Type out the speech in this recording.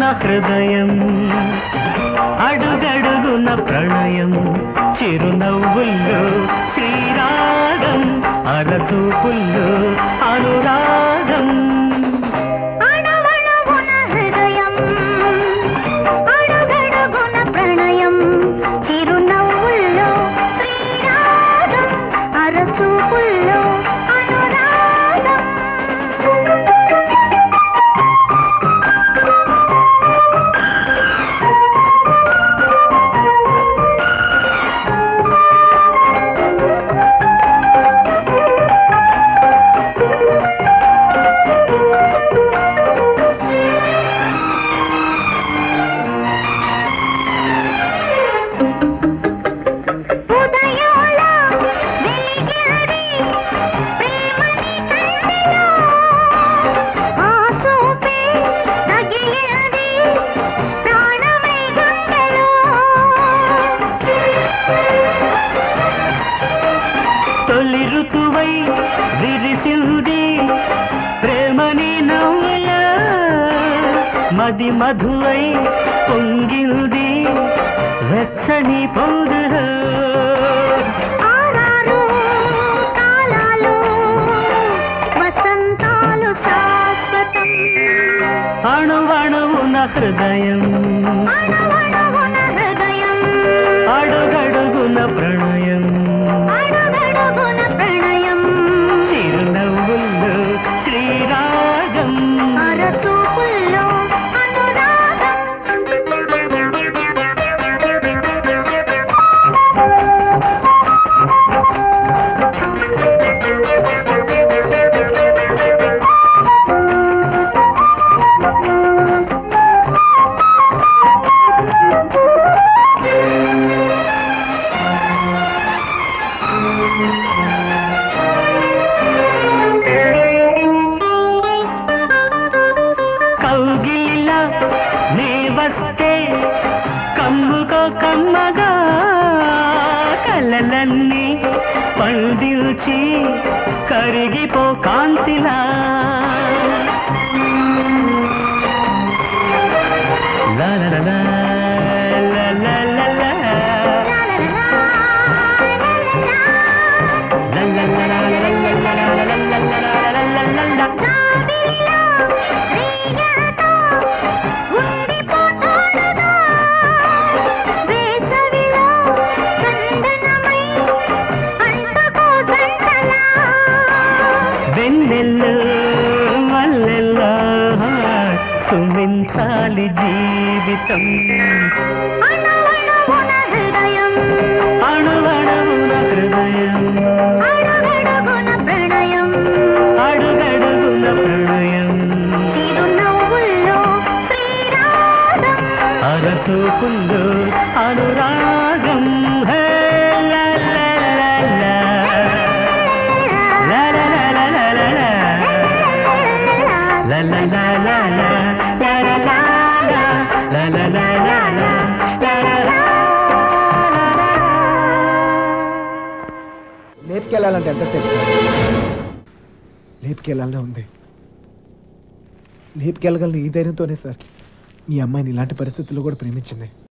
హృదయం అడుగడుగున ప్రణయం చిరునవ్వుల్లో శ్రీరాగం అరచూపుల్లో అనురాగం అణవణవున హృదయం అడుగడుగున ప్రణయం చిరునవ్వుల్లో శ్రీరాగం అరచూపుల్లో అనురాగం ఉదయాల వెలిగిరి ప్రేమని కంటిలో ఆ చూపే తగిలింది ప్రాణమై గుండెలో తొలి ఋతువై విరిసింది ప్రేమని నవ్వుల మది మధువై పొంగింది వెచ్చని పొందులో ఆరారు కాలాలు వసంతాలు శాశ్వతం అణువణువున హృదయం అణవణవున హృదయం అడుగడుగున ప్రణయం అడుగడుగున ప్రణయం చిరునవ్వుల్లో శ్రీరాగం అరచూపుల్లో అనురాగం కౌగిలిలా నీ వస్తే కమ్ముకో కమ్మగా కలలన్నీ పండిల్చి కరిగిపో కాంతిలా లా లా లా లా, లా లా లా లా. లా లా లా లా లా లా లా లా లా లా లా లా లా లా లా. నావిలిలో రీగతో ఉండిపోతానుగా వేసవిలో చందనమై అంటుకో జంటలా వెన్నెల్లో మల్లెల్లో సుమించాలి జీవితం అణువణువున హృదయం అణువణువున హృదయం అడుగడుగున ప్రణయం అడుగడుగున ప్రణయం చిరునవ్వుల్లో శ్రీరాగం అరచూపుల్లో అనురాగం హే లా లా లా లా. లా లా లా లా లా లా లా. లా లా లా లా లా. లా లా లా లా. లా లా లా లా లా. లా లా లా. లేపుకెళ్ళాలంటే ఎంతసేపు సార్ లేపుకెళ్ళాలనే ఉంది లేపుకెళ్ళగలను ఈ ధైర్యంతోనే సార్ మీ అమ్మాయిని ఇలాంటి పరిస్థితుల్లో కూడా ప్రేమించింది